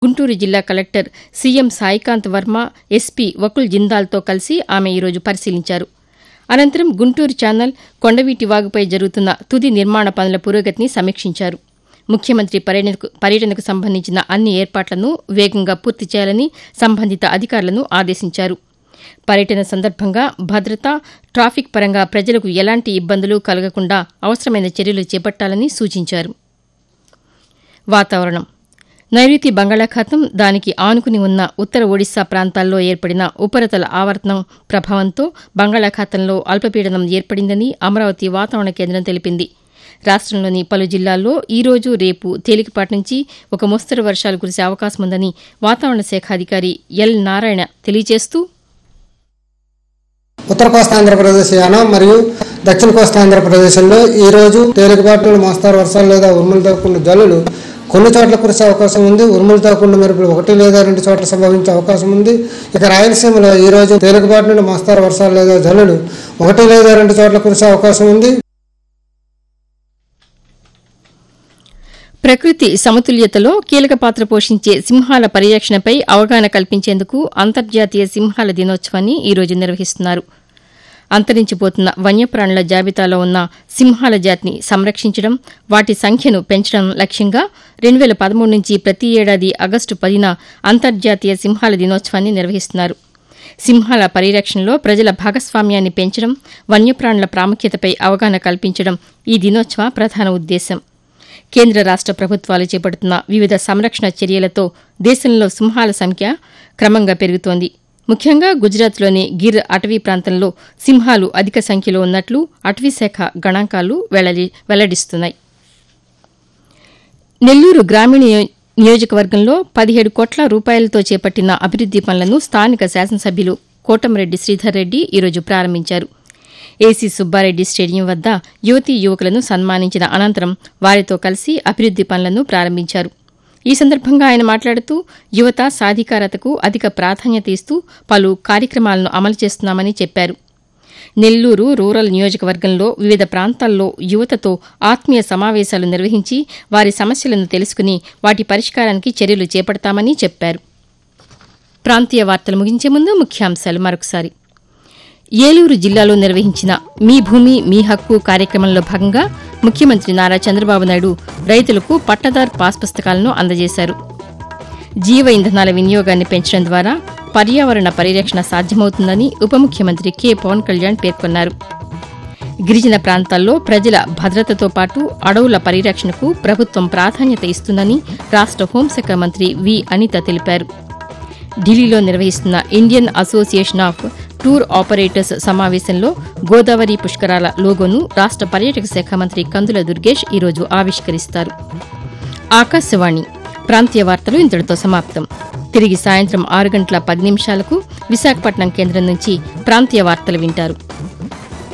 గుంటూరు జిల్లా collector CM Saikanth Varma SP Vakul జిందాల్తో కలిసి ఆమె ఈరోజు పరిశీలించారు అనంతరం గుంటూరు ఛానల్ కొండవీటి వాగుపై జరుగుతున్న తుది నిర్మాణ పనుల పురోగతిని సమీక్షించారు ముఖ్యమంత్రి పర్యటనకు పర్యటనకు సంబంధించిన అన్ని ఏర్పాట్లను వేగంగా పూర్తి చేయాలని సంబంధిత అధికారులను ఆదేశించారు పర్యటన సందర్భంగా భద్రత ట్రాఫిక్ పరంగా ప్రజలకు ఎలాంటి ఇబ్బందులు కలగకుండా అవసరమైన చర్యలు చేపట్టాలని సూచించారు వాతావరణం నైరుతి బంగాళాఖాతం దానికి ఆనుకుని ఉన్న ఉత్తర ఒడిశా ప్రాంతాల్లో ఏర్పడిన ఉపరితల ఆవర్తనం ప్రభావంతో బంగాళాఖాతంలో అల్పపీడనం ఏర్పడిందని అమరావతి వాతావరణ కేంద్రం తెలిపింది రాష్టంలోని పలు జిల్లాల్లో ఈ రోజు రేపు తేలికపాటి నుంచి ఒక మోస్తరు వర్షాలు కురిసే అవకాశం ఉందని వాతావరణ శాఖ అధికారి ఎల్ నారాయణ తెలియజేస్తూ ఉత్తర కోస్తా ఆంధ్రప్రదేశ్ యానం మరియు దక్షిణ కోస్తా ఆంధ్రప్రదేశ్లో ఈ రోజు తేలికపాటి నుండి మోస్తారు వర్షాలు లేదా ఉరుములతో కూడిన జల్లులు కొన్ని చోట్ల కురిసే అవకాశం ఉంది ఉరుములతో కూడిన మెరుపులు ఒకటి లేదా రెండు చోట్ల సంభవించే అవకాశం ఉంది ఇక రాయలసీమలో ఈ రోజు తేలికపాటి నుండి మోస్తారు వర్షాలు లేదా జల్లులు ఒకటి లేదా రెండు చోట్ల కురిసే అవకాశం ఉంది ప్రకృతి సమతుల్యతలో కీలక పాత్ర పోషించే సింహాల పరిరక్షణపై అవగాహన కల్పించేందుకు అంతర్జాతీయ సింహాల దినోత్సవాన్ని ఈ రోజు నిర్వహిస్తున్నారు అంతరించిపోతున్న వన్యప్రాణుల జాబితాలో ఉన్న సింహాల జాతిని సంరక్షించడం వాటి సంఖ్యను పెంచడం లక్ష్యంగా రెండు వేల పదమూడు నుంచి ప్రతి ఏడాది ఆగస్టు పదిన అంతర్జాతీయ సింహాల దినోత్సవాన్ని నిర్వహిస్తున్నారు సింహాల పరిరక్షణలో ప్రజల భాగస్వామ్యాన్ని పెంచడం వన్యప్రాణుల ప్రాముఖ్యతపై అవగాహన కల్పించడం ఈ దినోత్సవ ప్రధాన ఉద్దేశం కేంద్ర రాష్ట ప్రభుత్వాలు చేపడుతున్న వివిధ సంరక్షణ చర్యలతో దేశంలో సింహాల సంఖ్య క్రమంగా పెరుగుతోంది ముఖ్యంగా గుజరాత్లోని గిర్ అటవీ ప్రాంతంలో సింహాలు అధిక సంఖ్యలో ఉన్నట్లు అటవీశాఖ గణాంకాలు వెల్లడి వెల్లడిస్తున్నాయి నెల్లూరు గ్రామీణ నియో- నియోజకవర్గంలో పదిహేడు కోట్ల రూపాయలతో చేపట్టిన అభివృద్ది పనులను స్థానిక శాసనసభ్యులు కోటంరెడ్డి శ్రీధర్ రెడ్డి ఈరోజు ప్రారంభించారు ఏసీ సుబ్బారెడ్డి స్టేడియం వద్ద యువతీ యువకులను సన్మానించిన అనంతరం వారితో కలిసి అభివృద్ది పనులను ప్రారంభించారు ఈ సందర్భంగా ఆయన మాట్లాడుతూ యువత సాధికారతకు అధిక ప్రాధాన్యత ఇస్తూ పలు కార్యక్రమాలను అమలు చేస్తున్నామని చెప్పారు నెల్లూరు రూరల్ నియోజకవర్గంలో వివిధ ప్రాంతాల్లో యువతతో ఆత్మీయ సమావేశాలు నిర్వహించి వారి సమస్యలను తెలుసుకుని వాటి పరిష్కారానికి చర్యలు చేపడతామని చెప్పారు ప్రాంతీయ వార్తలు ముగించే ముందు ముఖ్యాంశాలు మరొకసారి ఏలూరు జిల్లాలో నిర్వహించిన మీ భూమి మీ హక్కు కార్యక్రమంలో భాగంగా ముఖ్యమంత్రి నారా చంద్రబాబు నాయుడు రైతులకు పట్టదార్ పాస్ పుస్తకాలను అందజేశారు జీవ ఇంధనాల వినియోగాన్ని పెంచడం ద్వారా పర్యావరణ పరిరక్షణ సాధ్యమవుతుందని ఉప ముఖ్యమంత్రి కె పవన్ కళ్యాణ్ పేర్కొన్నారు గిరిజన ప్రాంతాల్లో ప్రజల భద్రతతో పాటు అడవుల పరిరక్షణకు ప్రభుత్వం ప్రాధాన్యత ఇస్తుందని రాష్ట హోంశాఖ మంత్రి వి అనిత తెలిపారు ఢిల్లీలో నిర్వహిస్తున్న Indian Association of Tour Operators సమావేశంలో గోదావరి పుష్కరాల లోగోను రాష్ట పర్యాటక శాఖ మంత్రి కందుల దుర్గేష్ ఈరోజు ఆవిష్కరిస్తారు ఆకాశవాణి ప్రాంతీయ వార్తలు ఇంతటితో సమాప్తం తిరిగి సాయంత్రం ఆరు గంటల పది నిమిషాలకు విశాఖపట్నం కేంద్రం నుంచి ప్రాంతీయ వార్తలు వింటారు